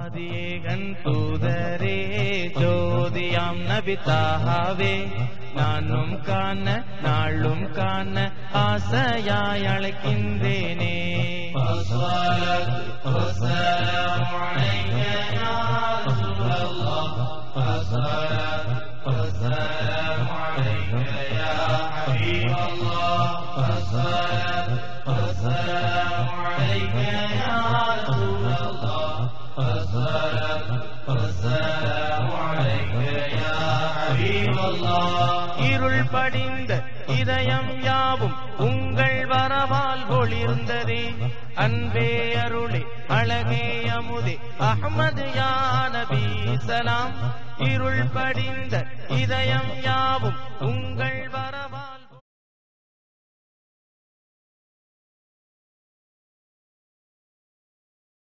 ஆதியேகன் தூதரே ஜோதியாம் நபிதாவே நானும் காண நாளும் காண ஆசையாய் அழைக்கின்றேனே الصلاة والسلام عليك يا رسول الله الصلاة والسلام عليك يا حبيب الله الصلاة والسلام عليك يا رسول الله الصلاة والسلام عليك يا حبيب الله இருள் படிந்த இதயம் யாவும் உங்கள் வரவால் ஒளிர்ந்ததே அன்பே அருளே அழகே அமுதே அஹ்மது யா நபி சலாம் இருள் படிந்த இதயம் யாவும் உங்கள் வர